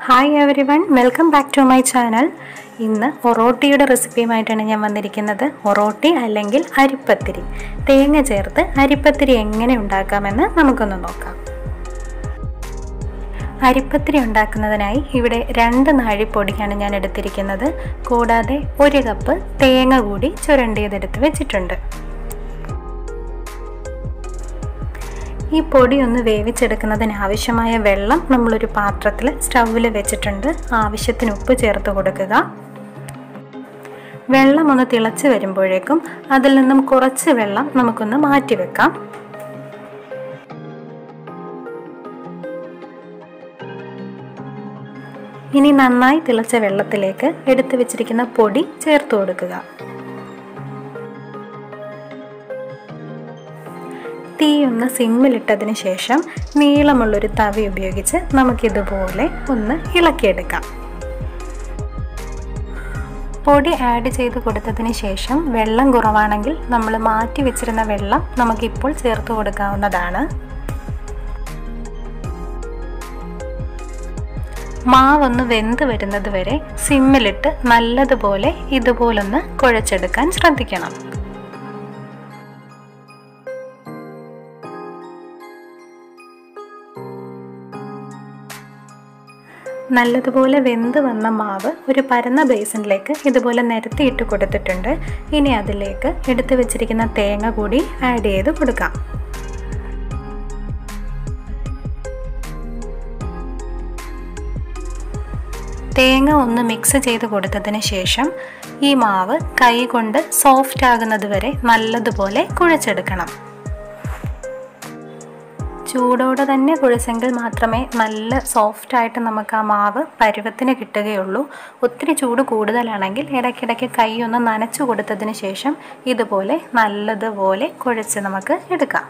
hi everyone welcome back to my channel ഇന്ന് ഒറോട്ടിയുടെ റെസിപ്പിയുമായിട്ടാണ് ഞാൻ വന്നിരിക്കുന്നത് ഒറോട്ടി അല്ലെങ്കിൽ അരിപ്പത്തിരി തേങ്ങ ചേർത്ത് അരിപ്പത്തിരി എങ്ങനെ ഉണ്ടാക്കാമെന്ന് നമുക്കൊന്ന് നോക്കാം അരിപ്പത്തിരി ഉണ്ടാക്കുന്നതിനായി ഇവിടെ രണ്ട് നാഴിപ്പൊടിയാണ് ഞാൻ എടുത്തിരിക്കുന്നത് കൂടാതെ ഒരു കപ്പ് തേങ്ങ കൂടി ചുരണ്ടിയതെടുത്ത് വെച്ചിട്ടുണ്ട് ഈ പൊടി ഒന്ന് വേവിച്ചെടുക്കുന്നതിന് ആവശ്യമായ വെള്ളം നമ്മളൊരു പാത്രത്തിൽ സ്റ്റൗവിൽ വെച്ചിട്ടുണ്ട് ആവശ്യത്തിന് ഉപ്പ് ചേർത്ത് കൊടുക്കുക വെള്ളം ഒന്ന് തിളച്ച് വരുമ്പോഴേക്കും അതിൽ നിന്നും കുറച്ച് വെള്ളം നമുക്കൊന്ന് മാറ്റി വെക്കാം ഇനി നന്നായി തിളച്ച വെള്ളത്തിലേക്ക് എടുത്തു വെച്ചിരിക്കുന്ന പൊടി ചേർത്ത് കൊടുക്കുക തീ ഒന്ന് സിമ്മിലിട്ടതിന് ശേഷം നീളമുള്ളൊരു തവി ഉപയോഗിച്ച് നമുക്കിതുപോലെ ഒന്ന് ഇളക്കിയെടുക്കാം പൊടി ആഡ് ചെയ്ത് കൊടുത്തതിന് ശേഷം വെള്ളം കുറവാണെങ്കിൽ നമ്മൾ മാറ്റി വെച്ചിരുന്ന വെള്ളം നമുക്കിപ്പോൾ ചേർത്ത് കൊടുക്കാവുന്നതാണ് മാവൊന്ന് വെന്ത് വരുന്നത് വരെ സിമ്മിലിട്ട് നല്ലതുപോലെ ഇതുപോലൊന്ന് കുഴച്ചെടുക്കാൻ ശ്രദ്ധിക്കണം നല്ലതുപോലെ വെന്ത് വന്ന മാവ് ഒരു പരന്ന ബേസിനിലേക്ക് ഇതുപോലെ നിരത്തിയിട്ട് കൊടുത്തിട്ടുണ്ട് ഇനി അതിലേക്ക് എടുത്തു വെച്ചിരിക്കുന്ന തേങ്ങ കൂടി ആഡ് ചെയ്ത് കൊടുക്കാം തേങ്ങ ഒന്ന് മിക്സ് ചെയ്ത് കൊടുത്തതിന് ശേഷം ഈ മാവ് കൈ കൊണ്ട് സോഫ്റ്റ് ആകുന്നത് വരെ നല്ലതുപോലെ കുഴച്ചെടുക്കണം ചൂടോടെ തന്നെ കുഴച്ചെങ്കിൽ മാത്രമേ നല്ല സോഫ്റ്റ് ആയിട്ട് നമുക്ക് ആ മാവ് പരുവത്തിന് കിട്ടുകയുള്ളൂ ഒത്തിരി ചൂട് കൂടുതലാണെങ്കിൽ ഇടയ്ക്കിടയ്ക്ക് കൈ ഒന്ന് നനച്ചു കൊടുത്തതിന് ശേഷം ഇതുപോലെ നല്ലതുപോലെ കുഴച്ച് നമുക്ക് എടുക്കാം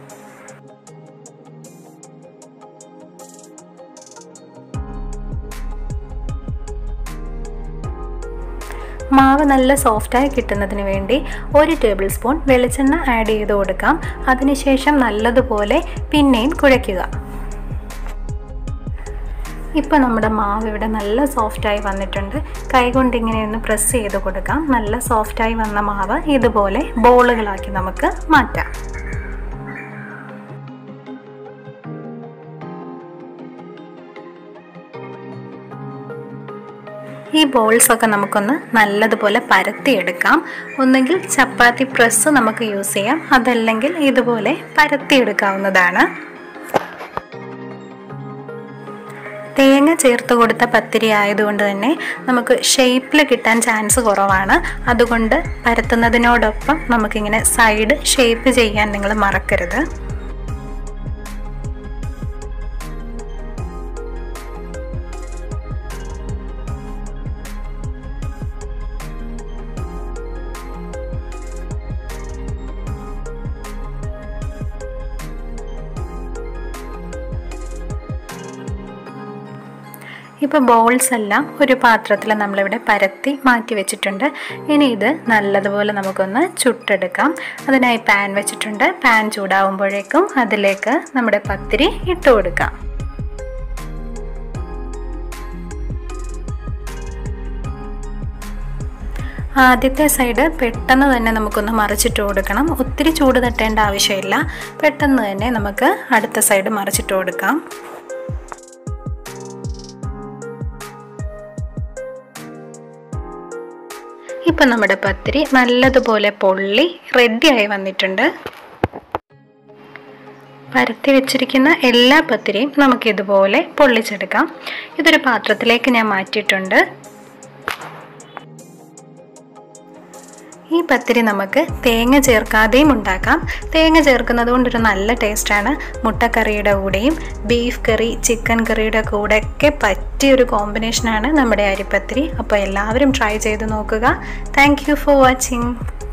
മാവ് നല്ല സോഫ്റ്റായി കിട്ടുന്നതിന് വേണ്ടി ഒരു ടേബിൾ സ്പൂൺ വെളിച്ചെണ്ണ ആഡ് ചെയ്ത് കൊടുക്കാം അതിനുശേഷം നല്ലതുപോലെ പിന്നെയും കുഴയ്ക്കുക ഇപ്പോൾ നമ്മുടെ മാവ് ഇവിടെ നല്ല സോഫ്റ്റായി വന്നിട്ടുണ്ട് കൈകൊണ്ട് ഇങ്ങനെ ഒന്ന് പ്രസ് ചെയ്ത് കൊടുക്കാം നല്ല സോഫ്റ്റായി വന്ന മാവ് ഇതുപോലെ ബോളുകളാക്കി നമുക്ക് മാറ്റാം ഈ ബോൾസ് ഒക്കെ നമുക്കൊന്ന് നല്ലതുപോലെ പരത്തിയെടുക്കാം ഒന്നുകിൽ ചപ്പാത്തി പ്രസ് നമുക്ക് യൂസ് ചെയ്യാം അതല്ലെങ്കിൽ ഇതുപോലെ പരത്തിയെടുക്കാവുന്നതാണ് തേങ്ങ ചേർത്ത് കൊടുത്ത പത്തിരി ആയതുകൊണ്ട് തന്നെ നമുക്ക് ഷേപ്പിൽ കിട്ടാൻ ചാൻസ് കുറവാണ് അതുകൊണ്ട് പരത്തുന്നതിനോടൊപ്പം നമുക്കിങ്ങനെ സൈഡ് ഷേപ്പ് ചെയ്യാൻ നിങ്ങൾ മറക്കരുത് ഇപ്പോൾ ബോൾസ് എല്ലാം ഒരു പാത്രത്തിൽ നമ്മളിവിടെ പരത്തി മാറ്റി വെച്ചിട്ടുണ്ട് ഇനി ഇത് നല്ലതുപോലെ നമുക്കൊന്ന് ചുട്ടെടുക്കാം അതിനായി പാൻ വെച്ചിട്ടുണ്ട് പാൻ ചൂടാവുമ്പോഴേക്കും അതിലേക്ക് നമ്മുടെ പത്തിരി ഇട്ട് കൊടുക്കാം ആദ്യത്തെ സൈഡ് പെട്ടെന്ന് തന്നെ നമുക്കൊന്ന് മറിച്ചിട്ട് കൊടുക്കണം ഒത്തിരി ചൂട് തട്ടേണ്ട ആവശ്യമില്ല പെട്ടെന്ന് തന്നെ നമുക്ക് അടുത്ത സൈഡ് മറിച്ചിട്ട് കൊടുക്കാം ഇപ്പം നമ്മുടെ പത്തിരി നല്ലതുപോലെ പൊള്ളി റെഡിയായി വന്നിട്ടുണ്ട് പരത്തി വെച്ചിരിക്കുന്ന എല്ലാ പത്തിരിയും നമുക്കിതുപോലെ പൊള്ളിച്ചെടുക്കാം ഇതൊരു പാത്രത്തിലേക്ക് ഞാൻ മാറ്റിയിട്ടുണ്ട് ഈ പത്തിരി നമുക്ക് തേങ്ങ ചേർക്കാതെയും ഉണ്ടാക്കാം തേങ്ങ ചേർക്കുന്നത് കൊണ്ടൊരു നല്ല ടേസ്റ്റാണ് മുട്ടക്കറിയുടെ കൂടെയും ബീഫ് കറി ചിക്കൻ കറിയുടെ കൂടെയൊക്കെ പറ്റിയൊരു കോമ്പിനേഷനാണ് നമ്മുടെ അരിപ്പത്തിരി അപ്പോൾ എല്ലാവരും ട്രൈ ചെയ്ത് നോക്കുക താങ്ക് ഫോർ വാച്ചിങ്